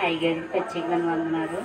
అయ్యగారికి ప్రత్యేకమైన వందనాలు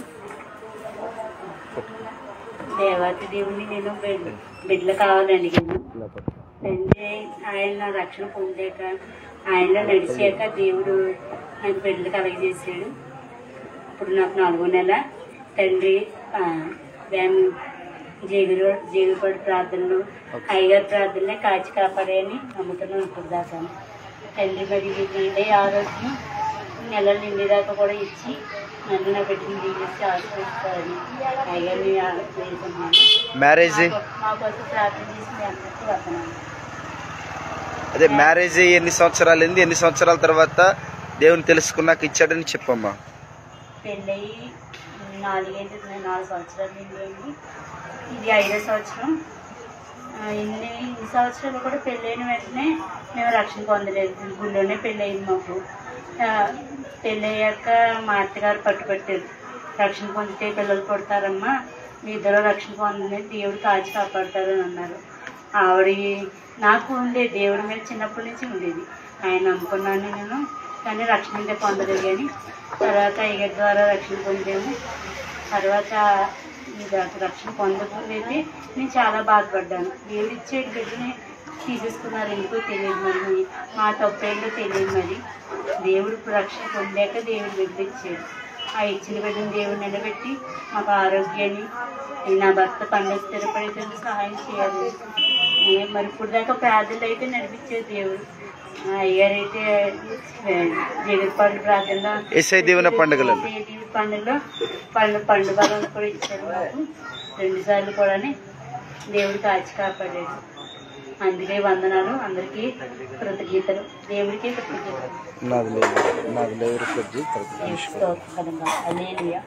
దేవాతి దేవుని నేను బిడ్- బిడ్డలు కావాలండి నేను తండ్రి ఆయన నా రక్షణ పొందాక ఆయనలో నడిచాక దేవుడు నాకు బిడ్డలు కలగజేశాడు ఇప్పుడు నాకు నాలుగో నెల తండ్రి ఆ, వ్యాయామం జేగురు జేగుపడి ప్రార్థనలు అయ్యగారి ప్రార్థనలే కాచి కాపాడాయని నమ్ముతున్నాను ఇప్పుడు దాకా తండ్రి మరి నిండే ఆరోగ్యం నెలలు నిండి దాకా కూడా ఇచ్చి నన్ను నా బిడ్డని దీవించి ఆశీర్వదిస్తారని అయ్యగారిని వేడుకుంటున్నాను మ్యారేజ్ మా కొ- మా కోసం ప్రార్థన చేసి మీ అందరికీ వస్తున్నాను అదే మ్యారేజ్ అయ్యి ఎన్ని సంవత్సరాలు అయింది ఎన్ని సంవత్సరాల తర్వాత దేవుని తెలుసుకున్నాక ఇచ్చాడని చెప్పమ్మా పెళ్ళయి నాలుగైదు నాలుగు సంవత్సరాలు నిండి ఇది ఐదో సంవత్సరం ఆ, ఇన్ని ఇన్ని సంవత్సరాలు కూడా పెళ్ళైన వెంటనే మేము రక్షణ పొందలేదు గుళ్ళోనే పెళ్ళయింది మాకు ఆ, పెళ్ళయ్యాక మా అత్తగారు పట్టుబట్టారు రక్షణ పొందితే పిల్లలు పుడతారమ్మా మీ ఇద్దరు రక్షణ పొందని దేవుడు కాచి కాపాడతారు అని అన్నారు ఆవిడ నాకు ఉండే దేవుడి మీద చిన్నప్పటి నుంచి ఉండేది ఆయన నమ్ముకున్నాను నేను కానీ రక్షణ ఇంకా పొందలేదు కానీ తర్వాత అయ్యగారి ద్వారా రక్షణ పొందాము తర్వాత ఇంకా రక్షణ పొందకపోతే నేను చాలా బాధపడ్డాను దేవుడు ఇచ్చే బిడ్డని తీసేసుకున్నారు ఎందుకో తెలియదు మరి మా తప్పేంటో తెలియదు మరి దేవుడు ఇప్పుడు రక్షణ పొందాక దేవుడు బిడ్డ ఇచ్చాడు ఆ ఇచ్చిన బిడ్డను దేవుడు నిలబెట్టి మాకు ఆరోగ్యాన్ని నా భర్త పండుగ స్థిరపడేందుకు సహాయం చేయాలి ఏ మరి ఇప్పుడు దాకా ప్రార్థనలు అయితే నడిపించేది దేవుడు ఆ అయ్యారైతే జగత్పాడు ప్రార్థనలో ఏసై దేవుని పండుగలు ఏసీ పండుగలో పండు పండుగలను కూడా ఇచ్చారు మాకు రెండు సార్లు కూడా దేవుడు కాచి కాపాడాడు అందుకే వందనాలు అందరికీ కృతజ్ఞతలు దేవుడికి కృతజ్ఞతలు నాది లేదు నాది లేదు కొద్ది దేవుడి స్తోత్రంగా హల్లెలూయా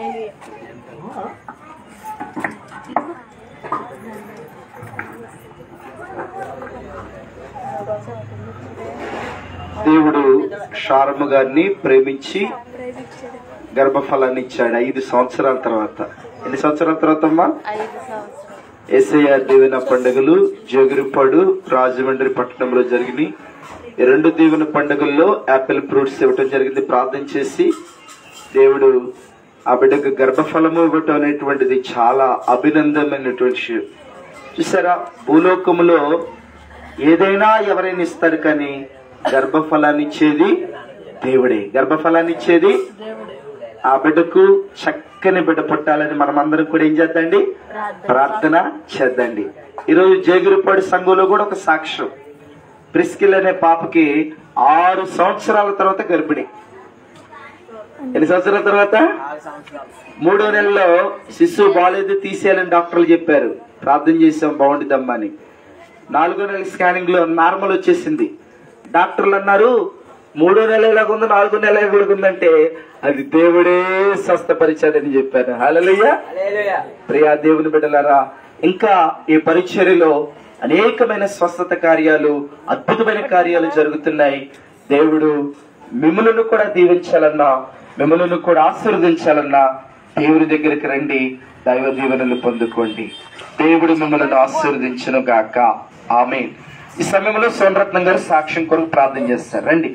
దేవుడు షారమ్మ గారిని ప్రేమించి గర్భఫలాన్ని ఇచ్చాడు ఐదు సంవత్సరాల తర్వాత ఎన్ని సంవత్సరాల తర్వాత అమ్మా ఎస్ఐ దీవెన పండుగలు జగిరిపాడు రాజమండ్రి పట్టణంలో జరిగినాయి ఈ రెండు దీవెన పండుగల్లో యాపిల్ ఫ్రూట్స్ ఇవ్వటం జరిగింది ప్రార్థన చేసి దేవుడు ఆ బిడ్డకు గర్భఫలము ఇవ్వటం అనేటువంటిది చాలా అభినందనమైనటువంటి విషయం చూసారా భూలోకములో ఏదైనా ఎవరైనా ఇస్తారు కానీ గర్భఫలాన్ని ఇచ్చేది దేవుడే గర్భఫలాన్ని ఇచ్చేది ఆ బిడ్డకు చక్కని బిడ్డ పుట్టాలని మనం అందరం కూడా ఏం చేద్దండి ప్రార్థన చేద్దండి ఈరోజు జేగురుపాడు సంఘంలో కూడా ఒక సాక్ష్యం ప్రిస్కిల్ అనే పాపకి ఆరు సంవత్సరాల తర్వాత గర్భిణి ఎన్ని సంవత్సరాల తర్వాత మూడో నెలలో శిశువు బాగాలేదు తీసేయాలని డాక్టర్లు చెప్పారు ప్రార్థన చేసాం బాగుండిద్దమ్మా అని నాలుగో నెల స్కానింగ్ లో నార్మల్ వచ్చేసింది డాక్టర్లు అన్నారు మూడో నెల ఎలాగుందో నాలుగో నెల ఎలాగుందంటే అది దేవుడే స్వస్థపరిచాడని చెప్పారు హల్లెలూయ ప్రియా దేవుని బిడ్డలారా ఇంకా ఈ పరిచర్యలో అనేకమైన స్వస్థత కార్యాలు అద్భుతమైన కార్యాలు జరుగుతున్నాయి దేవుడు మిమ్మలను కూడా దీవించాలన్నా మిమ్మలను కూడా ఆశీర్వదించాలన్నా దేవుడి దగ్గరికి రండి దైవ దీవెనలు పొందుకోండి దేవుడు మిమ్మల్ని ఆశీర్వదించును గాక ఆమె ఈ సమయంలో సోనరత్నం గారు సాక్ష్యం కొరకు ప్రార్థన చేస్తారు రండి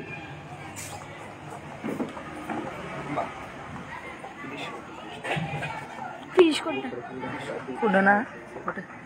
తీసుకుంటా